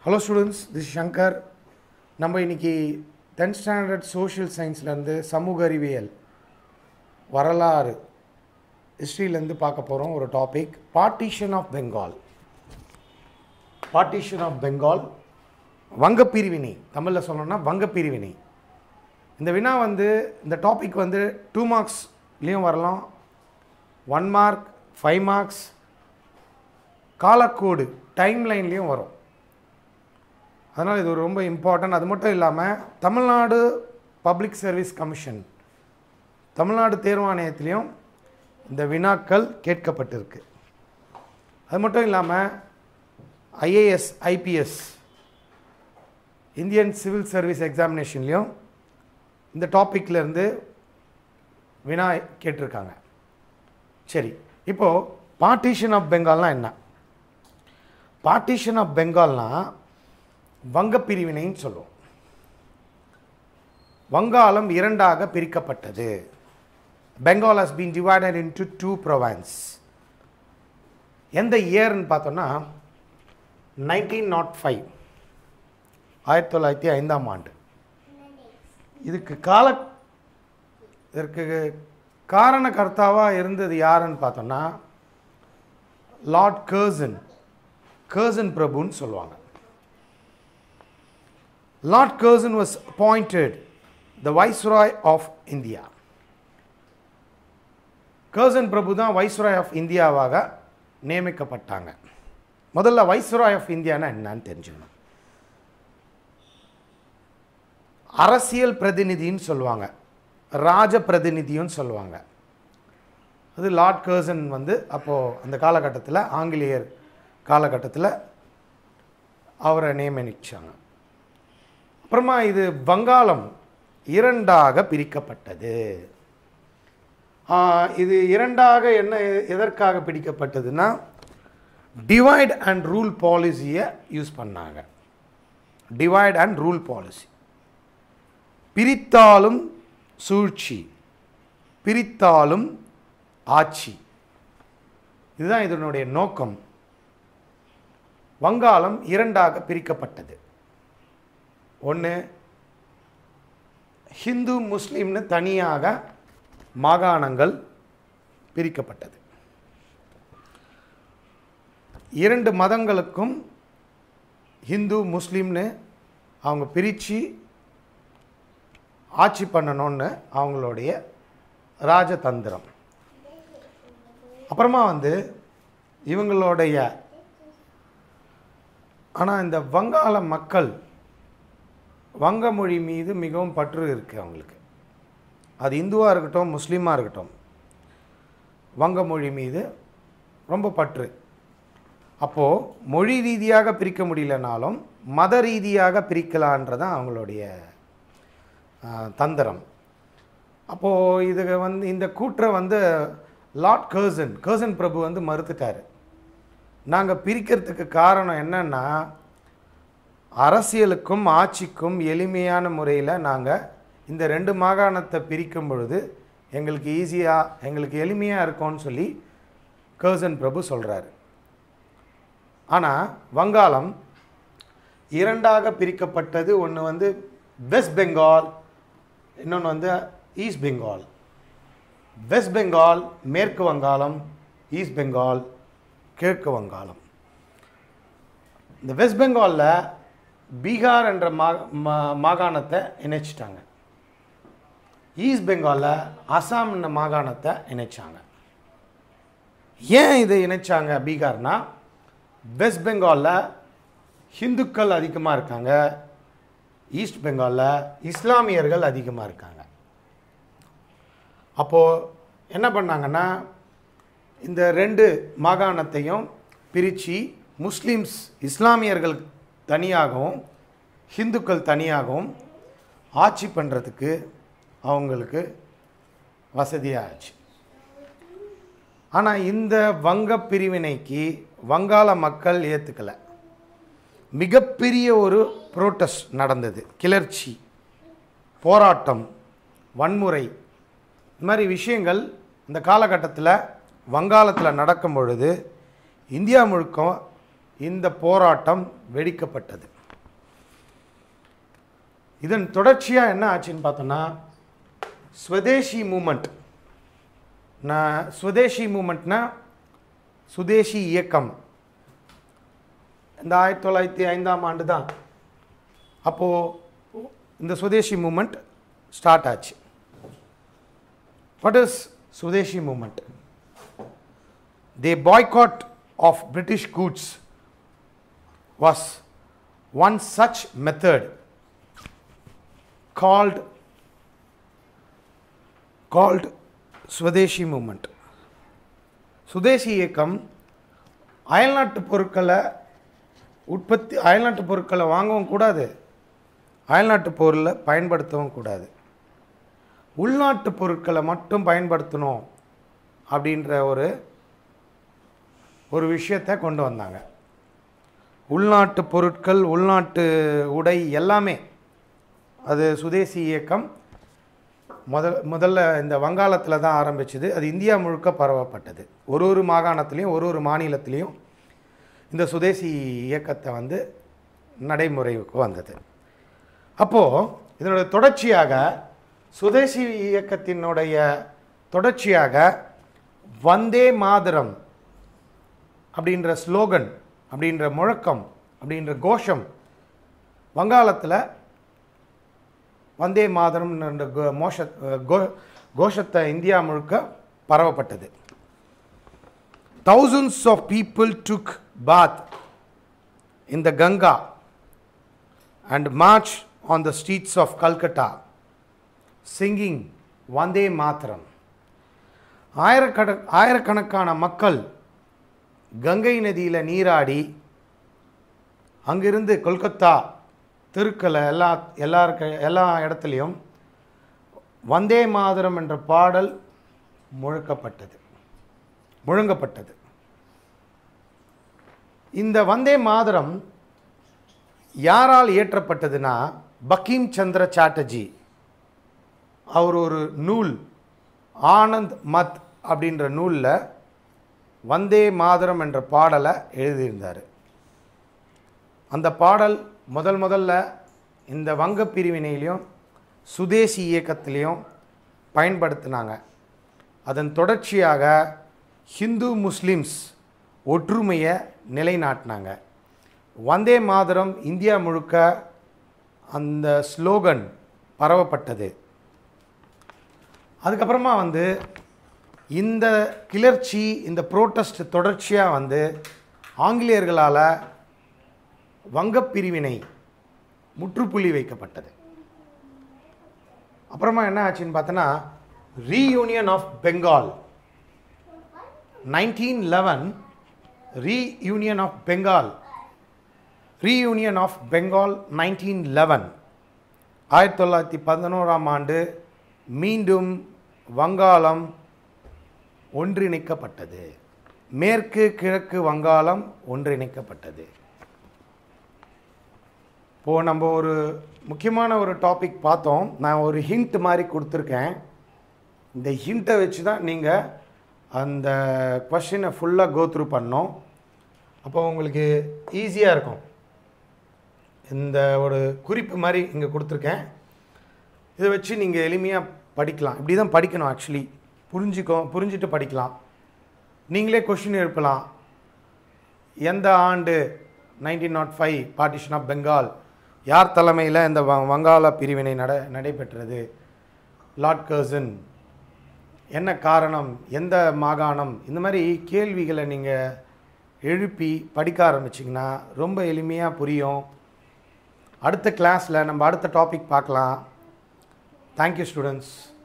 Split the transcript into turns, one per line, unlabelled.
Hello students this Shankar நம்ம இன்னைக்கு tenth standard social சயின்ஸ்லேருந்து சமூக அறிவியல் வரலாறு ஹிஸ்ட்ரியிலேருந்து பார்க்க போகிறோம் ஒரு topic partition of Bengal partition of Bengal வங்கப் பிரிவினை தமிழில் சொல்லணும்னா வங்கப் பிரிவினை இந்த வினா வந்து இந்த டாபிக் வந்து டூ மார்க்ஸ்லேயும் வரலாம் ஒன் மார்க் ஃபைவ் மார்க்ஸ் காலக்கோடு டைம் லைன்லேயும் வரும் அதனால் இது ஒரு ரொம்ப இம்பார்ட்டன்ட் அது மட்டும் இல்லாமல் Tamil Nadu public service commission Tamil Nadu தேர்வாணையத்திலையும் இந்த வினாக்கள் கேட்கப்பட்டிருக்கு அது மட்டும் இல்லாமல் IAS IPS Indian civil service எக்ஸாமினேஷன்லேயும் இந்த டாப்பிக்கில் இருந்து வினா கேட்டிருக்காங்க சரி இப்போது பார்ட்டிஷன் ஆஃப் பெங்கால்னால் என்ன பார்ட்டிஷன் ஆஃப் பெங்கால்னால் வங்கப் பிரிவினைன்னு சொல்லுவோம் வங்காளம் இரண்டாக பிரிக்கப்பட்டது Bengal has been divided into two provinces எந்த இயர்னு பார்த்தோன்னா நைன்டீன் நாட் ஃபைவ் ஆயிரத்தி தொள்ளாயிரத்தி ஐந்தாம் ஆண்டு இதுக்கு கால இதற்கு காரணகர்த்தாவாக இருந்தது யாருன்னு பார்த்தோன்னா லார்ட் கர்சன் கர்சன் பிரபுன்னு சொல்லுவாங்க Lord Curzon was appointed the viceroy of India Curzon பிரபு தான் வைஸ்ராய் ஆஃப் இந்தியாவாக நியமிக்கப்பட்டாங்க முதல்ல வைஸ்ராய் ஆஃப் இந்தியானா என்னன்னு தெரிஞ்சுக்கணும் அரசியல் பிரதிநிதின்னு சொல்லுவாங்க ராஜ பிரதிநிதியும் சொல்லுவாங்க அது லார்ட் கர்சன் வந்து அப்போது அந்த காலகட்டத்தில் ஆங்கிலேயர் காலகட்டத்தில் அவரை நியமனிச்சாங்க அப்புறமா இது வங்காளம் இரண்டாக பிரிக்கப்பட்டது ஆஹ், இது இரண்டாக என்ன எதற்காக பிரிக்கப்பட்டதுன்னா டிவைட் அண்ட் ரூல் பாலிசியை யூஸ் பண்ணாங்க டிவைட் அண்ட் ரூல் பாலிசி பிரித்தாலும் சூழ்ச்சி பிரித்தாலும் ஆட்சி இதுதான் இதனுடைய நோக்கம் வங்காளம் இரண்டாக பிரிக்கப்பட்டது ஒன்று ஹிந்து முஸ்லீம்னு தனியாக மாகாணங்கள் பிரிக்கப்பட்டது இரண்டு மதங்களுக்கும் ஹிந்து முஸ்லீம்னு அவங்க பிரித்து ஆட்சி பண்ணணும்னு அவங்களுடைய ராஜதந்திரம் அப்புறமா வந்து இவங்களுடைய ஆனால் இந்த வங்காள மக்கள் வங்க மொழி மீது மிகவும் பற்று இருக்குது அவங்களுக்கு அது இந்துவாக இருக்கட்டும் முஸ்லீமாக இருக்கட்டும் வங்க மொழி மீது ரொம்ப பற்று அப்போது மொழி ரீதியாக பிரிக்க முடியலனாலும் மத ரீதியாக பிரிக்கலான்றதான் அவங்களுடைய ஆ, தந்திரம் அப்போது இது வந்து இந்த கூற்றை வந்து லார்ட் கர்சன் கர்சன் பிரபு வந்து மறுத்துட்டார் நாங்கள் பிரிக்கிறதுக்கு காரணம் என்னன்னா அரசியலுக்கும் ஆட்சிக்கும் எளிமையான முறையில் நாங்கள் இந்த ரெண்டு மாகாணத்தை பிரிக்கும் பொழுது எங்களுக்கு ஈஸியாக எங்களுக்கு எளிமையாக இருக்கும்னு சொல்லி கர்சன் பிரபு சொல்கிறாரு ஆனால் வங்காளம் இரண்டாக பிரிக்கப்பட்டது ஒன்று வந்து வெஸ்ட் பெங்கால் இன்னொன்று வந்து ஈஸ்ட் பெங்கால் வெஸ்ட் பெங்கால் மேற்கு வங்காளம் ஈஸ்ட் பெங்கால் கிழக்கு வங்காளம் இந்த வெஸ்ட் பெங்காலில் பீகார் என்ற மா மா- மாகாணத்தை இணைச்சிட்டாங்க ஈஸ்ட் பெங்காலில் அசாம் என்ற மாகாணத்தை இணைச்சாங்க ஏன் இதை இணைச்சாங்க பீகார்னா வெஸ்ட் பெங்காலில் ஹிந்துக்கள் அதிகமாக இருக்காங்க ஈஸ்ட் பெங்காலில் இஸ்லாமியர்கள் அதிகமாக இருக்காங்க அப்போது என்ன பண்ணாங்கன்னா இந்த ரெண்டு மாகாணத்தையும் பிரித்து முஸ்லீம்ஸ் இஸ்லாமியர்கள் தனியாகவும் ஹிந்துக்கள் தனியாகவும் ஆட்சி பண்ணுறதுக்கு அவங்களுக்கு வசதியாச்சு ஆனால் இந்த வங்க பிரிவினைக்கு வங்காள மக்கள் ஏற்றுக்கலை மிகப்பெரிய ஒரு புரோட்டஸ்ட் நடந்தது கிளர்ச்சி போராட்டம் வன்முறை இந்த மாதிரி விஷயங்கள் இந்த காலகட்டத்தில் வங்காளத்தில் நடக்கும் பொழுது இந்தியா முழுக்க இந்த போராட்டம் வெடிக்கப்பட்டது இதன் தொடர்ச்சியாக என்ன ஆச்சுன்னு பார்த்தோன்னா ஸ்வதேசி மூமெண்ட் நான் ஸ்வதேசி மூமெண்ட்னா சுதேசி இயக்கம் இந்த ஆயிரத்தி தொள்ளாயிரத்தி ஐந்தாம் ஆண்டு தான் அப்போது இந்த சுதேசி மூமெண்ட் ஸ்டார்ட் ஆச்சு what is Swadeshi movement the boycott of British goods was one such method called called Swadeshi movement Swadeshi இயக்கம் அயல்நாட்டு பொருட்களை உற்பத்தி அயல்நாட்டு பொருட்களை வாங்கவும் கூடாது அயல்நாட்டு பொருளை பயன்படுத்தவும் கூடாது உள்நாட்டு பொருட்களை மட்டும் பயன்படுத்தணும் அப்படின்ற ஒரு ஒரு விஷயத்தை கொண்டு வந்தாங்க உள்நாட்டு பொருட்கள் உள்நாட்டு உடை எல்லாமே அது சுதேசி இயக்கம் முதல் முதல்ல இந்த வங்காளத்தில் தான் ஆரம்பிச்சது அது இந்தியா முழுக்க பரவப்பட்டது ஒரு ஒரு மாகாணத்துலேயும் ஒரு ஒரு மாநிலத்திலையும் இந்த சுதேசி இயக்கத்தை வந்து நடைமுறைக்கு வந்தது அப்போது இதனுடைய தொடர்ச்சியாக சுதேசி இயக்கத்தினுடைய தொடர்ச்சியாக வந்தே மாதரம் அப்படின்ற ஸ்லோகன் அப்படின்ற முழக்கம் அப்படின்ற கோஷம் வங்காளத்தில் வந்தே மாதரம் என்ற கோ- மோஷ கோ கோஷத்தை இந்தியா முழுக்க பரவப்பட்டது thousands of people took bath in the Ganga and marched on the streets of Calcutta singing Vande Mataram. ஆயிரக்கண ஆயிரக்கணக்கான மக்கள் கங்கை நதியில் நீராடி அங்கிருந்து கொல்கத்தா தெருக்களை எல்லா எல்லாருக்க எல்லா இடத்துலையும் வந்தே மாதரம் என்ற பாடல் முழக்கப்பட்டது முழங்கப்பட்டது இந்த வந்தே மாதரம் யாரால் இயற்றப்பட்டதுன்னா பக்கீம் சந்திர சாட்டர்ஜி அவர் ஒரு நூல் ஆனந்த் மத் அப்படின்ற நூலில் வந்தே மாதரம் என்ற பாடலை எழுதியிருந்தார் அந்த பாடல் முதல் முதல்ல இந்த வங்க பிரிவினையிலையும் சுதேசி இயக்கத்திலையும் பயன்படுத்தினாங்க அதன் தொடர்ச்சியாக ஹிந்து முஸ்லிம்ஸ் ஒற்றுமையை நிலைநாட்டினாங்க வந்தே மாதரம் இந்தியா முழுக்க அந்த ஸ்லோகன் பரவப்பட்டது அதுக்கப்புறமா வந்து இந்த கிளர்ச்சி இந்த புரோட்டஸ்ட் தொடர்ச்சியாக வந்து ஆங்கிலேயர்களால் வங்கப் பிரிவினை முற்றுப்புள்ளி வைக்கப்பட்டது அப்புறமா என்ன ஆச்சுன்னு பார்த்தோன்னா reunion of Bengal nineteen eleven reunion of Bengal reunion of Bengal nineteen eleven ஆயிரத்தி தொள்ளாயிரத்தி பதினோராம் ஆண்டு மீண்டும் வங்காளம் ஒன்றிணைக்கப்பட்டது மேற்கு கிழக்கு வங்காளம் ஒன்றிணைக்கப்பட்டது இப்போது நம்ம ஒரு முக்கியமான ஒரு டாபிக் பார்த்தோம் நான் ஒரு ஹிண்ட் மாதிரி கொடுத்துருக்கேன் இந்த ஹிண்ட்டை வச்சு தான் நீங்கள் அந்த கொஷினை ஃபுல்லாக கோ த்ரூ பண்ணோம் அப்போ உங்களுக்கு ஈஸியாக இருக்கும் இந்த ஒரு குறிப்பு மாதிரி இங்கே கொடுத்துருக்கேன் இதை வச்சு நீங்கள் எளிமையாக படிக்கலாம் இப்படி தான் படிக்கணும் ஆக்சுவலி புரிஞ்சுக்கோ புரிஞ்சுட்டு படிக்கலாம் நீங்களே கொஷின் எழுப்பலாம் எந்த ஆண்டு nineteen nought five partition of Bengal யார் தலைமையில் இந்த வ வங்காள பிரிவினை நட நடைபெற்றது லார்ட் கர்சன் என்ன காரணம் எந்த மாகாணம் இந்த மாதிரி கேள்விகளை நீங்கள் எழுப்பி படிக்க ஆரம்பிச்சிங்கன்னா ரொம்ப எளிமையாக புரியும் அடுத்த கிளாஸில் நம்ம அடுத்த டாபிக் பார்க்கலாம் தேங்க்யூ ஸ்டூடெண்ட்ஸ்